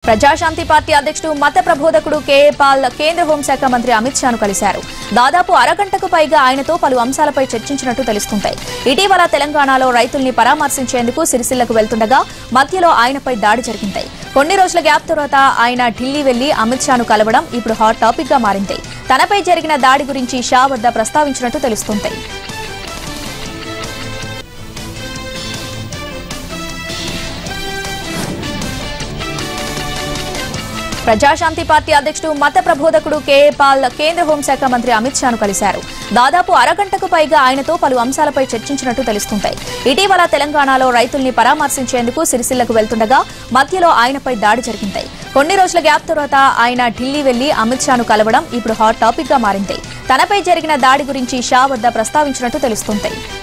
Praja Shanti party అధ్యక్షుడు మత ప్రబోధకుడు KA Paul కేంద్ర హోంశాఖ మంత్రి అమిత్ షాను కలిశారు దాదాపు అరగంటకు పైగా ఆయనతో పలు అంశాలపై చర్చించినట్టు తెలుస్తుంది ఇటీవల తెలంగాణలో రైతుల్ని పరామర్శించేందుకు సిరిసిల్లకు వెళ్తుండగా మధ్యలో ఆయనపై దాడి జరిగింది కొన్ని రోజుల గ్యాప్ తర్వాత ఆయన ఢిల్లీ వెళ్లి అమిత్ షాను కలవడం ఇప్పుడు హాట్ టాపిక్ గా మారింది తనపై జరిగిన దాడి గురించి షా వద్ద ప్రస్తావించినట్టు తెలుస్తుంది ప్రజాశాంతి పార్టీ అధ్యక్షుడు మత ప్రబోధకుడు కేఏ పాల్ కేంద్ర హోంశాఖ మంత్రి అమిత్ షాను కలిశారు దాదాపు అరగంటకు పైగా ఆయనతో పలు అంశాలపై చర్చించినట్టు తెలుస్తుంది ఇటీవల తెలంగాణలో రైతుల్ని పరామర్శించేందుకు సిరిసిల్లకు వెళ్తుండగా మధ్యలో ఆయనపై దాడి జరిగింది కొన్ని రోజుల గ్యాప్ తర్వాత ఆయన ఢిల్లీ వెళ్లి అమిత్ షాను కలవడం ఇప్పుడు హాట్ టాపిక్ గా మారింది తనపై జరిగిన దాడి గురించి షా వద్ద ప్రస్తావించినట్టు తెలుస్తుంది